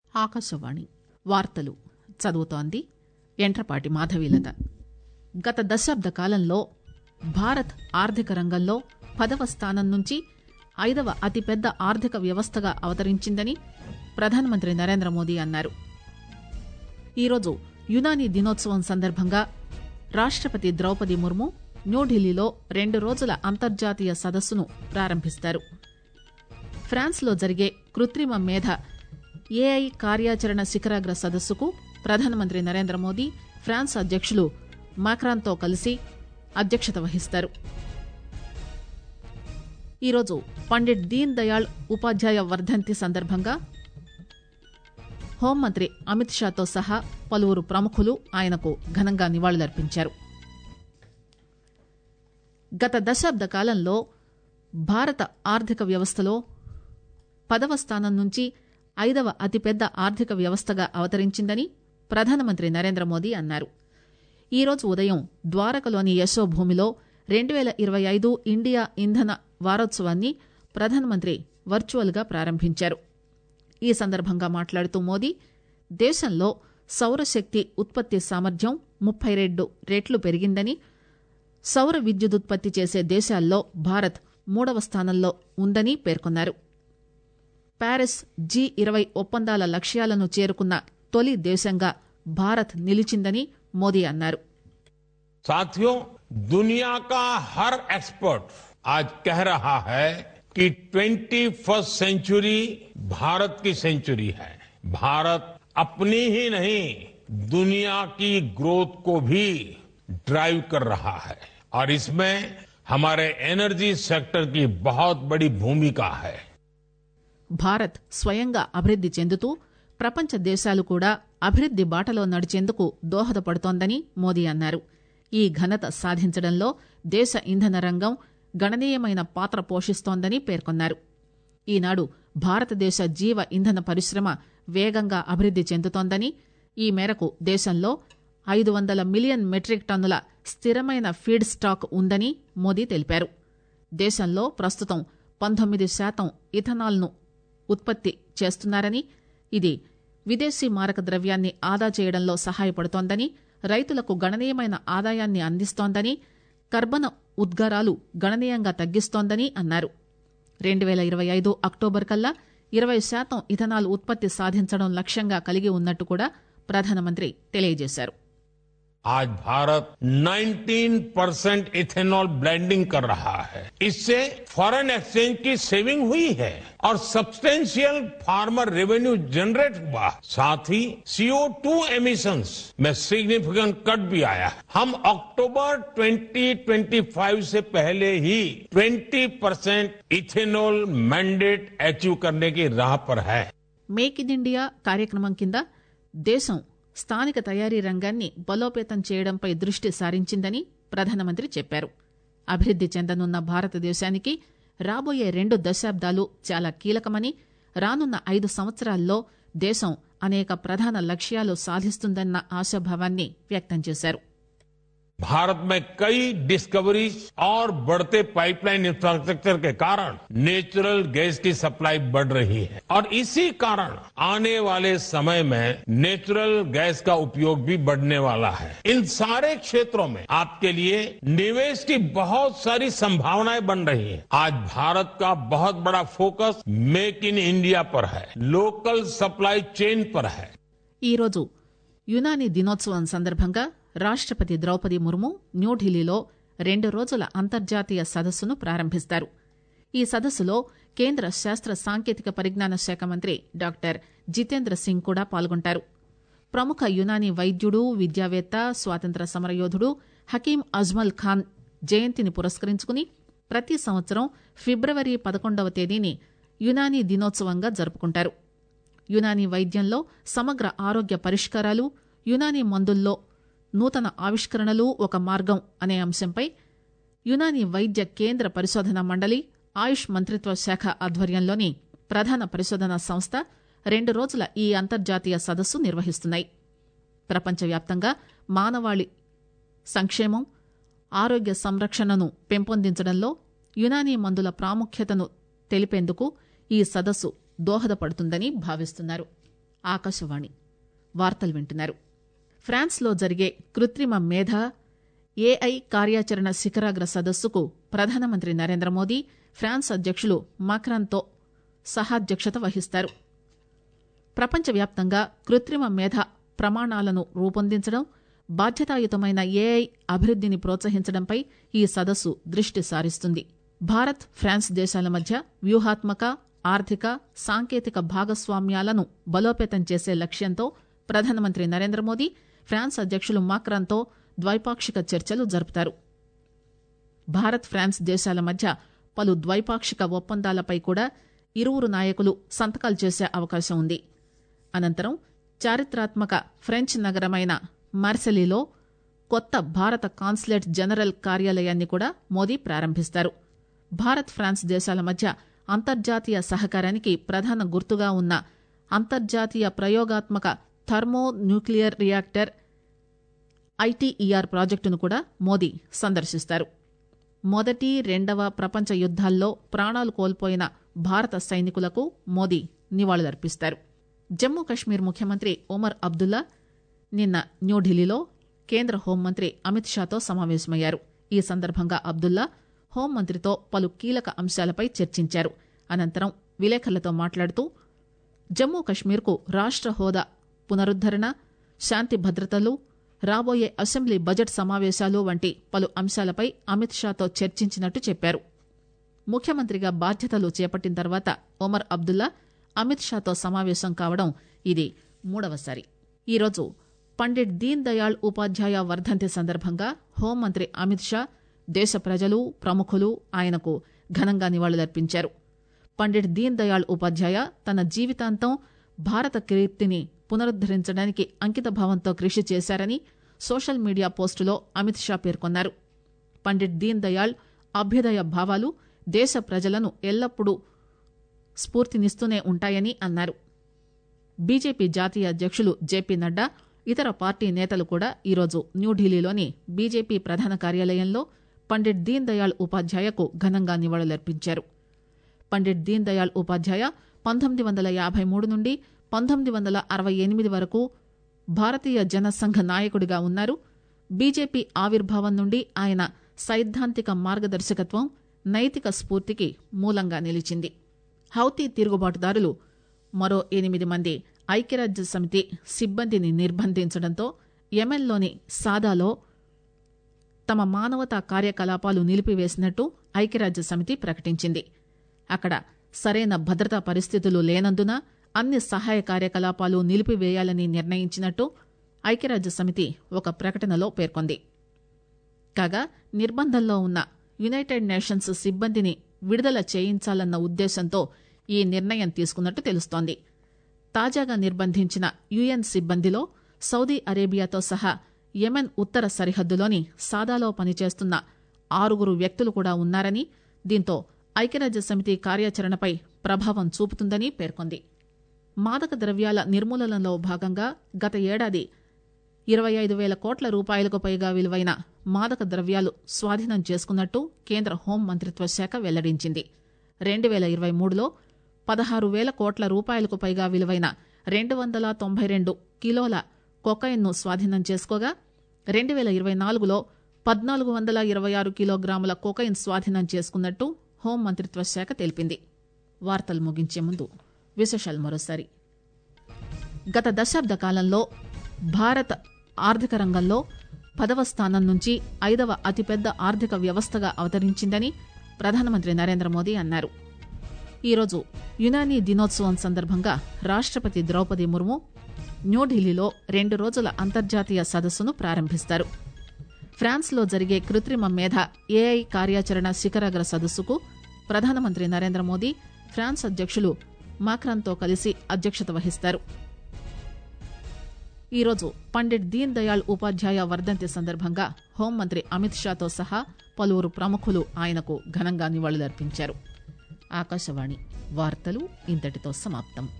ఆకాశవాణి వార్తలు చదువుతోంది ఎంట్రపాటి మాధవీలత గత దశాబ్ద కాలంలో భారత్ ఆర్థిక రంగంలో పదవ స్థానం నుంచి ఐదవ అతిపెద్ద ఆర్థిక వ్యవస్థగా అవతరించిందని ప్రధానమంత్రి నరేంద్ర మోదీ అన్నారు ఈరోజు యునానీ దినోత్సవం సందర్భంగా రాష్టపతి ద్రౌపది ముర్ము న్యూఢిల్లీలో రెండు రోజుల అంతర్జాతీయ సదస్సును ప్రారంభిస్తారు ఫ్రాన్స్లో జరిగే కృత్రిమ మేధ ఏఐ కార్యాచరణ శిఖరాగ్ర సదస్సుకు ప్రధానమంత్రి నరేంద్ర మోదీ ఫ్రాన్స్ అధ్యకులు మాక్రాన్తో కలిసి అధ్యక్షత వహిస్తారు ఈరోజు పండిట్ దీన్ దయాళ్ ఉపాధ్యాయ వర్ధంతి సందర్భంగా హోంమంత్రి అమిత్ షాతో సహా పలువురు ప్రముఖులు ఆయనకు ఘనంగా నివాళులర్పించారు గత దశాబ్ద కాలంలో భారత ఆర్థిక వ్యవస్థలో పదవ స్థానం నుంచి ఐదవ అతిపెద్ద ఆర్థిక వ్యవస్థగా అవతరించిందని ప్రధానమంత్రి నరేంద్ర మోదీ అన్నారు ఈరోజు ఉదయం ద్వారకలోని యశోభూమిలో రెండు పేల ఇరవై ఐదు ఇండియా ఇంధన వారోత్సవాన్ని ప్రధానమంత్రి వర్చువల్ గా ప్రారంభించారు ఈ సందర్భంగా మాట్లాడుతూ మోదీ దేశంలో సౌరశక్తి ఉత్పత్తి సామర్థ్యం ముప్పై రెండు రెట్లు పెరిగిందని సౌర విద్యుదుత్పత్తి చేసే దేశాల్లో భారత్ మూడవ స్థానంలో ఉందని పేర్కొన్నారు ప్యారిస్ జీ ఇరవై ఒప్పందాల లక్ష్యాలను చేరుకున్న తొలి దేశంగా భారత్ నిలిచిందని మోదీ అన్నారు साथियों दुनिया का हर एक्सपर्ट आज कह रहा है कि ट्वेंटी फर्स्ट सेंचुरी भारत की सेंचुरी है भारत अपनी ही नहीं दुनिया की ग्रोथ को भी ड्राइव कर रहा है और इसमें हमारे एनर्जी सेक्टर की बहुत बड़ी भूमिका है భారత్ స్వయంగా అభివృద్ది చెందుతూ ప్రపంచ దేశాలు కూడా అభివృద్ది బాటలో నడిచేందుకు దోహదపడుతోందని మోదీ అన్నారు ఈ ఘనత సాధించడంలో దేశ ఇంధన రంగం గణనీయమైన పాత్ర పోషిస్తోందని పేర్కొన్నారు ఈనాడు భారతదేశ జీవ ఇంధన పరిశ్రమ వేగంగా అభివృద్ది చెందుతోందని ఈ మేరకు దేశంలో ఐదు వందల మిలియన్ మెట్రిక్ టన్నుల స్థిరమైన ఫీడ్ స్టాక్ ఉందని మోదీ తెలిపారు దేశంలో ప్రస్తుతం పంతొమ్మిది శాతం ఇథనాల్ను ఉత్పత్తి చేస్తున్నారని ఇది విదేశీ మారక ద్రవ్యాన్ని ఆదా చేయడంలో సహాయపడుతోందని రైతులకు గణనీయమైన ఆదాయాన్ని అందిస్తోందని కర్బన ఉద్గారాలు గణనీయంగా తగ్గిస్తోందని అన్నారు రెండు పేల ఇరవై ఐదు అక్టోబర్ కల్లా ఇరవై శాతం ఇథనాల్ ఉత్పత్తి సాధించడం లక్ష్యంగా కలిగి ఉన్నట్టు కూడా ప్రధానమంత్రి తెలియజేశారు आज भारत 19 परसेंट इथेनॉल ब्लेंडिंग कर रहा है इससे फॉरेन एक्सचेंज की सेविंग हुई है और सब्सटेंशियल फार्मर रेवेन्यू जनरेट हुआ साथ ही सीओ टू एमिशंस में सिग्निफिकेंट कट भी आया है हम अक्टूबर 2025 से पहले ही 20 परसेंट इथेनॉल मैंडेट अचीव करने की राह पर है మేక్ ఇన్ ఇండియా కార్యక్రమం కింద దేశం స్థానిక తయారీ రంగాన్ని బలోపేతం చేయడంపై దృష్టి సారించిందని ప్రధానమంత్రి చెప్పారు అభివృద్ది చెందనున్న భారతదేశానికి రాబోయే రెండు దశాబ్దాలు చాలా కీలకమని రానున్న ఐదు సంవత్సరాల్లో దేశం అనేక ప్రధాన లక్ష్యాలు సాధిస్తుందన్న ఆశాభావాన్ని వ్యక్తం చేశారు भारत में कई डिस्कवरीज और बढ़ते पाइपलाइन इंफ्रास्ट्रक्चर के कारण नेचुरल गैस की सप्लाई बढ़ रही है और इसी कारण आने वाले समय में नेचुरल गैस का उपयोग भी बढ़ने वाला है इन सारे क्षेत्रों में आपके लिए निवेश की बहुत सारी संभावनाएं बन रही हैं आज भारत का बहुत बड़ा फोकस मेक इन इंडिया पर है लोकल सप्लाई चेन पर है ఈరోజు యునాని దినోత్సవం సందర్భంగా రాష్టపతి ద్రౌపది ముర్ము న్యూఢిల్లీలో రెండు రోజుల అంతర్జాతీయ సదస్సును ప్రారంభిస్తారు ఈ సదస్సులో కేంద్ర శాస్త్ర సాంకేతిక పరిజ్ఞాన శాఖ మంత్రి డాక్టర్ జితేంద్ర సింగ్ కూడా పాల్గొంటారు ప్రముఖ యునానీ వైద్యుడు విద్యావేత్త స్వాతంత్ర సమరయోధుడు హకీం అజ్మల్ ఖాన్ జయంతిని పురస్కరించుకుని ప్రతి సంవత్సరం ఫిబ్రవరి పదకొండవ తేదీని యునానీ దినోత్సవంగా జరుపుకుంటారు యునానీ వైద్యంలో సమగ్ర ఆరోగ్య పరిష్కారాలు యునానీ మందుల్లో నూతన ఆవిష్కరణలు ఒక మార్గం అనే అంశంపై యునానీ వైద్య కేంద్ర పరిశోధన మండలి ఆయుష్ మంత్రిత్వ శాఖ ఆధ్వర్యంలోని ప్రధాన పరిశోధన సంస్థ రెండు రోజుల ఈ అంతర్జాతీయ సదస్సు నిర్వహిస్తున్నాయి ప్రపంచవ్యాప్తంగా మానవాళి సంక్షేమం ఆరోగ్య సంరక్షణను పెంపొందించడంలో యునానీ మందుల ప్రాముఖ్యతను తెలిపేందుకు ఈ సదస్సు దోహదపడుతుందని భావిస్తున్నారు ఆకాశవాణి వార్తలు వింటున్నారు ఫ్రాన్స్లో జరిగే కృత్రిమ మేధ ఏఐ కార్యాచరణ శిఖరాగ్ర సదస్సుకు ప్రధానమంత్రి నరేంద్ర మోదీ ఫ్రాన్స్ అధ్యక్షులు మాక్రాన్తో సహాధ్యక్షత వహిస్తారు ప్రపంచవ్యాప్తంగా కృత్రిమ మేధ ప్రమాణాలను రూపొందించడం బాధ్యతాయుతమైన ఏఐ అభివృద్దిని ప్రోత్సహించడంపై ఈ సదస్సు దృష్టి సారిస్తుంది భారత్ ఫ్రాన్స్ దేశాల మధ్య వ్యూహాత్మక ఆర్థిక సాంకేతిక భాగస్వామ్యాలను బలోపేతం చేసే లక్ష్యంతో ప్రధానమంత్రి నరేంద్ర మోదీ ఫ్రాన్స్ అధ్యక్షులు మాక్రాన్తో ద్వైపాక్షిక చర్చలు జరుపుతారు భారత్ ఫ్రాన్స్ దేశాల మధ్య పలు ద్వైపాక్షిక ఒప్పందాలపై కూడా ఇరువురు నాయకులు సంతకాలు చేసే అవకాశం ఉంది అనంతరం చారిత్రాత్మక ఫ్రెంచ్ నగరమైన మార్సెలీలో కొత్త భారత కాన్సులేట్ జనరల్ కార్యాలయాన్ని కూడా మోదీ ప్రారంభిస్తారు భారత్ ఫ్రాన్స్ దేశాల మధ్య అంతర్జాతీయ సహకారానికి ప్రధాన గుర్తుగా ఉన్న అంతర్జాతీయ ప్రయోగాత్మక థర్మో న్యూక్లియర్ రియాక్టర్ ఐటీఈఆర్ ప్రాజెక్టును కూడా మోదీ సందర్శిస్తారు మొదటి రెండవ ప్రపంచ యుద్దాల్లో ప్రాణాలు కోల్పోయిన భారత సైనికులకు మోదీ నివాళులర్పిస్తారు జమ్మూ కశ్మీర్ ముఖ్యమంత్రి ఒమర్ అబ్దుల్లా నిన్న న్యూఢిల్లీలో కేంద్ర హోంమంత్రి అమిత్ షాతో సమావేశమయ్యారు ఈ సందర్భంగా అబ్దుల్లా హోంమంత్రితో పలు కీలక అంశాలపై చర్చించారు అనంతరం విలేకరులతో మాట్లాడుతూ జమ్మూ కశ్మీర్కు రాష్ట హోదా పునరుద్దరణ శాంతి భద్రతలు రాబోయే అసెంబ్లీ బడ్జెట్ సమావేశాలు వంటి పలు అంశాలపై అమిత్ షాతో చర్చించినట్టు చెప్పారు ముఖ్యమంత్రిగా బాధ్యతలు చేపట్టిన తర్వాత ఒమర్ అబ్దుల్లా అమిత్ షాతో సమావేశం కావడం ఇది మూడవసారి ఈరోజు పండిట్ దీన్ దయాళ్ ఉపాధ్యాయ వర్ధంతి సందర్భంగా హోంమంత్రి అమిత్ షా దేశ ప్రజలు ప్రముఖులు ఆయనకు ఘనంగా నివాళులర్పించారు పండిట్ దీన్ దయాళ్ ఉపాధ్యాయ తన జీవితాంతం భారత కీర్తిని పునరుద్దరించడానికి అంకితభావంతో కృషి చేశారని సోషల్ మీడియా పోస్టులో అమిత్ షా పేర్కొన్నారు పండిట్ దీన్ దయాళ్ అభ్యుదయ భావాలు దేశ ప్రజలను ఎల్లప్పుడూ స్ఫూర్తినిస్తూనే ఉంటాయని అన్నారు బీజేపీ జాతీయ అధ్యక్షులు జేపీ నడ్డా ఇతర పార్టీ నేతలు కూడా ఈరోజు న్యూఢిల్లీలోని బీజేపీ ప్రధాన కార్యాలయంలో పండిట్ దీన్ దయాళ్ ఉపాధ్యాయకు ఘనంగా నివాళులర్పించారు పండిట్ దీన్ దయాళ్ ఉపాధ్యాయ పంతొమ్మిది వందల యాభై మూడు నుండి పంతొమ్మిది వందల అరవై ఎనిమిది వరకు భారతీయ జనసంఘ నాయకుడిగా ఉన్నారు బీజేపీ ఆవిర్భావం నుండి ఆయన సైద్ధాంతిక మార్గదర్శకత్వం నైతిక స్ఫూర్తికి మూలంగా నిలిచింది హౌతీ తిరుగుబాటుదారులు మరో ఎనిమిది మంది ఐక్యరాజ్య సమితి సిబ్బందిని నిర్బంధించడంతో యెమెన్లోని సాదాలో తమ మానవతా కార్యకలాపాలు నిలిపివేసినట్టు ఐక్యరాజ్య సమితి ప్రకటించింది అక్కడ సరైన భద్రతా పరిస్థితులు లేనందున అన్ని సహాయ కార్యకలాపాలు నిలిపివేయాలని నిర్ణయించినట్టు ఐక్యరాజ్య సమితి ఒక ప్రకటనలో పేర్కొంది కాగా నిర్బంధంలో ఉన్న యునైటెడ్ నేషన్స్ సిబ్బందిని విడుదల చేయించాలన్న ఉద్దేశంతో ఈ నిర్ణయం తీసుకున్నట్టు తెలుస్తోంది తాజాగా నిర్బంధించిన యుఎన్ సిబ్బందిలో సౌదీ అరేబియాతో సహా యెమెన్ ఉత్తర సరిహద్దులోని సాదాలో పనిచేస్తున్న ఆరుగురు వ్యక్తులు కూడా ఉన్నారని దీంతో ఐక్యరాజ్య సమితి కార్యాచరణపై ప్రభావం చూపుతుందని పేర్కొంది మాదక ద్రవ్యాల నిర్మూలనలో భాగంగా గత ఏడాది ఇరవై ఐదు వేల కోట్ల రూపాయలకు పైగా విలువైన మాదక ద్రవ్యాలు స్వాధీనం చేసుకున్నట్టు కేంద్ర హోం మంత్రిత్వ శాఖ వెల్లడించింది రెండు వేల ఇరవై మూడులో పదహారు వేల కోట్ల రూపాయలకు పైగా విలువైన రెండు వందల తొంభై రెండు కిలోల కొకైన్ను స్వాధీనం చేసుకోగా రెండు వేల ఇరవై నాలుగులో పద్నాలుగు వందల ఇరవై ఆరు కిలోగ్రాముల కొకైన్ స్వాధీనం చేసుకున్నట్టు హోం మంత్రిత్వ శాఖ తెలిపింది వార్తలు ముగించే ముందు విశేషాలు మరోసారి గత దశాబ్ద కాలంలో భారత్ ఆర్థిక రంగంలో పదవ స్థానం నుంచి ఐదవ అతిపెద్ద ఆర్థిక వ్యవస్థగా అవతరించిందని ప్రధానమంత్రి నరేంద్ర మోదీ అన్నారు ఈరోజు యునానీ దినోత్సవం సందర్భంగా రాష్టపతి ద్రౌపది ముర్ము న్యూఢిల్లీలో రెండు రోజుల అంతర్జాతీయ సదస్సును ప్రారంభిస్తారు ఫ్రాన్స్లో జరిగే కృత్రిమ మేధ ఏఐ కార్యాచరణ శిఖరాగ్ర సదస్సుకు ప్రధానమంత్రి నరేంద్ర మోదీ ఫ్రాన్స్ అధ్యక్షులు మాక్రాన్తో కలిసి అధ్యక్షత వహిస్తారు ఈరోజు పండిట్ దీన్ దయాళ్ ఉపాధ్యాయ వర్ధంతి సందర్భంగా హోంమంత్రి అమిత్ షాతో సహా పలువురు ప్రముఖులు ఆయనకు ఘనంగా నివాళులర్పించారు ఆకాశవాణి వార్తలు ఇంతటితో సమాప్తం